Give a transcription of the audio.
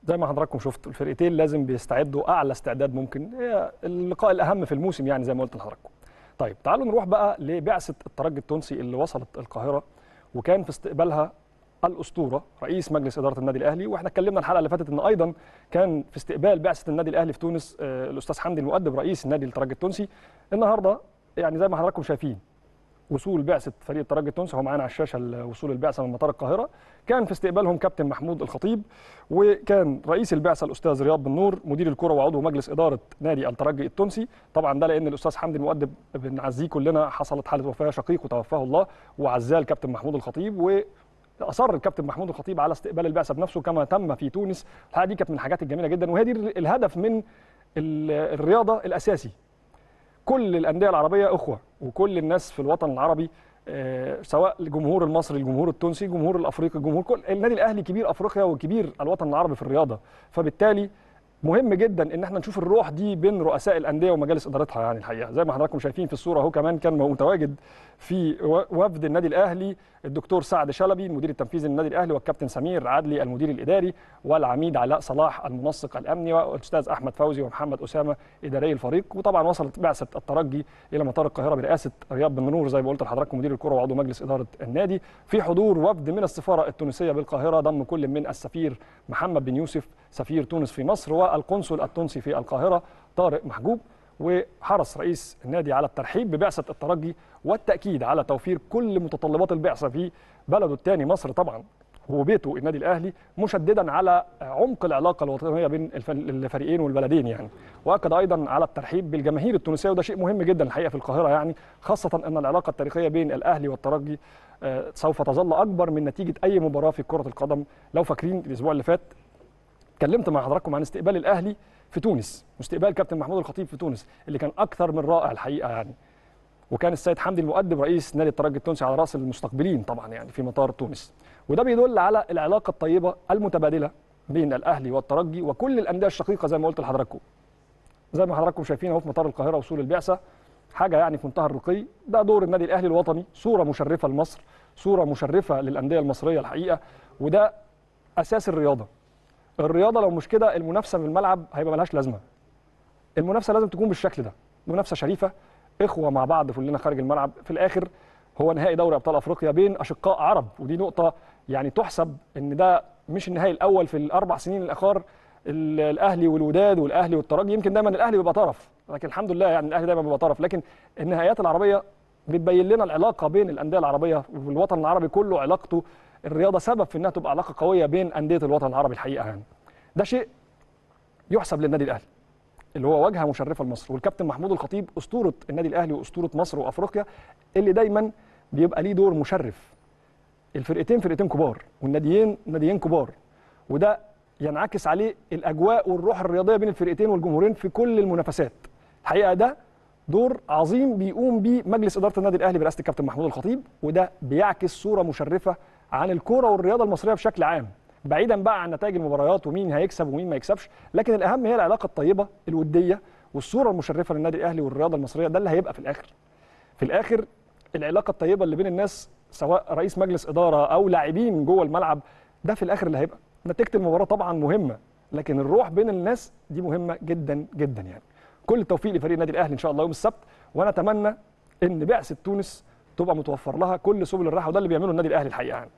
زي ما حضراتكم شفتوا الفرقتين لازم بيستعدوا اعلى استعداد ممكن هي اللقاء الاهم في الموسم يعني زي ما قلت لحضراتكم طيب تعالوا نروح بقى لبعثه الترجي التونسي اللي وصلت القاهره وكان في استقبالها الاسطوره رئيس مجلس اداره النادي الاهلي واحنا اتكلمنا الحلقه اللي فاتت ان ايضا كان في استقبال بعثه النادي الاهلي في تونس آه، الاستاذ حمدي المؤدب رئيس النادي الترجي التونسي النهارده يعني زي ما حضراتكم شايفين وصول بعثه فريق الترجي التونسي هو معانا على الشاشه ال- وصول البعثه من مطار القاهره كان في استقبالهم كابتن محمود الخطيب وكان رئيس البعثه الاستاذ رياض بن نور مدير الكره وعضو مجلس اداره نادي الترجي التونسي طبعا ده لان الاستاذ حمدي المؤدب بنعزيه كلنا حصلت حاله وفاه شقيق وتوفاه الله وعزاه الكابتن محمود الخطيب و اصر الكابتن محمود الخطيب على استقبال البعثه بنفسه كما تم في تونس الحقيقه دي كانت من الحاجات الجميله جدا وهي دي الهدف من ال- الرياضه الاساسي كل الانديه العربيه اخوه وكل الناس في الوطن العربي آه، سواء الجمهور المصري الجمهور التونسي الجمهور الافريقي الجمهور كل النادي الاهلي كبير افريقيا وكبير الوطن العربي في الرياضه فبالتالي مهم جدا ان احنا نشوف الروح دي بين رؤساء الانديه ومجالس ادارتها يعني الحقيقه زي ما حضراتكم شايفين في الصوره اهو كمان كان متواجد في و- وفد النادي الاهلي الدكتور سعد شلبي المدير التنفيذي للنادي الاهلي والكابتن سمير عدلي المدير الاداري والعميد علاء صلاح المنسق الامني والاستاذ احمد فوزي ومحمد اسامه اداري الفريق وطبعا وصلت بعثه الترجي الى مطار القاهره برئاسه رياض بن نور زي ما قلت لحضراتكم مدير الكره وعضو مجلس اداره النادي في حضور وفد من السفاره التونسيه بالقاهره ضم كل من السفير محمد بن يوسف سفير تونس في مصر والقنصل التونسي في القاهره طارق محجوب وحرص رئيس النادي على الترحيب ببعثه الترجي والتاكيد على توفير كل متطلبات البعثه في بلده الثاني مصر طبعا هو بيته النادي الاهلي مشددا على عمق العلاقه الوطنيه بين الف- الفريقين والبلدين يعني واكد ايضا على الترحيب بالجماهير التونسيه وده شيء مهم جدا الحقيقه في القاهره يعني خاصه ان العلاقه التاريخيه بين الاهلي والترجي آه، سوف تظل اكبر من نتيجه اي مباراه في كره القدم لو فاكرين الاسبوع اللي فات اتكلمت مع حضراتكم عن استقبال الاهلي في تونس واستقبال كابتن محمود الخطيب في تونس اللي كان اكثر من رائع الحقيقه يعني وكان السيد حمدي المؤدب رئيس نادي الترجي التونسي على راس المستقبلين طبعا يعني في مطار تونس وده بيدل على العلاقه الطيبه المتبادله بين الاهلي والترجي وكل الانديه الشقيقه زي ما قلت لحضراتكم زي ما حضراتكم شايفين اهو في مطار القاهره وصول البعثه حاجه يعني في منتهى الرقي ده دور النادي الاهلي الوطني صوره مشرفه لمصر صوره مشرفه للانديه المصريه الحقيقه وده اساس الرياضه الرياضه لو مش كده المنافسه في الملعب هيبقى ملهاش لازمه المنافسه لازم تكون بالشكل ده منافسه شريفه اخوه مع بعض كلنا خارج الملعب في الاخر هو نهائي دوري ابطال افريقيا بين اشقاء عرب ودي نقطه يعني تحسب ان ده مش النهائي الاول في الاربع سنين الاخر ال- الاهلي والوداد والاهلي والترجي يمكن دايما الاهلي بيبقى طرف لكن الحمد لله يعني الاهلي دايما بيبقى طرف لكن النهائيات العربيه بتبين لنا العلاقه بين الانديه العربيه والوطن العربي كله علاقته الرياضه سبب في انها تبقى علاقه قويه بين انديه الوطن العربي الحقيقه يعني ده شيء يحسب للنادي الاهلي اللي هو واجهه مشرفه لمصر والكابتن محمود الخطيب اسطوره النادي الاهلي واسطوره مصر وافريقيا اللي دايما بيبقى ليه دور مشرف الفرقتين فرقتين كبار والناديين ناديين كبار وده ينعكس عليه الاجواء والروح الرياضيه بين الفرقتين والجمهورين في كل المنافسات الحقيقه ده دور عظيم بيقوم بيه مجلس اداره النادي الاهلي برئاسه الكابتن محمود الخطيب وده بيعكس صوره مشرفه عن الكوره والرياضه المصريه بشكل عام بعيدا بقى عن نتائج المباريات ومين هيكسب ومين ما يكسبش لكن الاهم هي العلاقه الطيبه الوديه والصوره المشرفه للنادي الاهلي والرياضه المصريه ده اللي هيبقى في الاخر في الاخر العلاقه الطيبه اللي بين الناس سواء رئيس مجلس اداره او لاعبين جوه الملعب ده في الاخر اللي هيبقى نتيجه المباراه طبعا مهمه لكن الروح بين الناس دي مهمه جدا جدا يعني كل التوفيق لفريق النادي الاهلي ان شاء الله يوم السبت وانا اتمنى ان بعثه تونس تبقى متوفر لها كل سبل الراحه وده اللي بيعمله النادي الاهلي الحقيقه يعني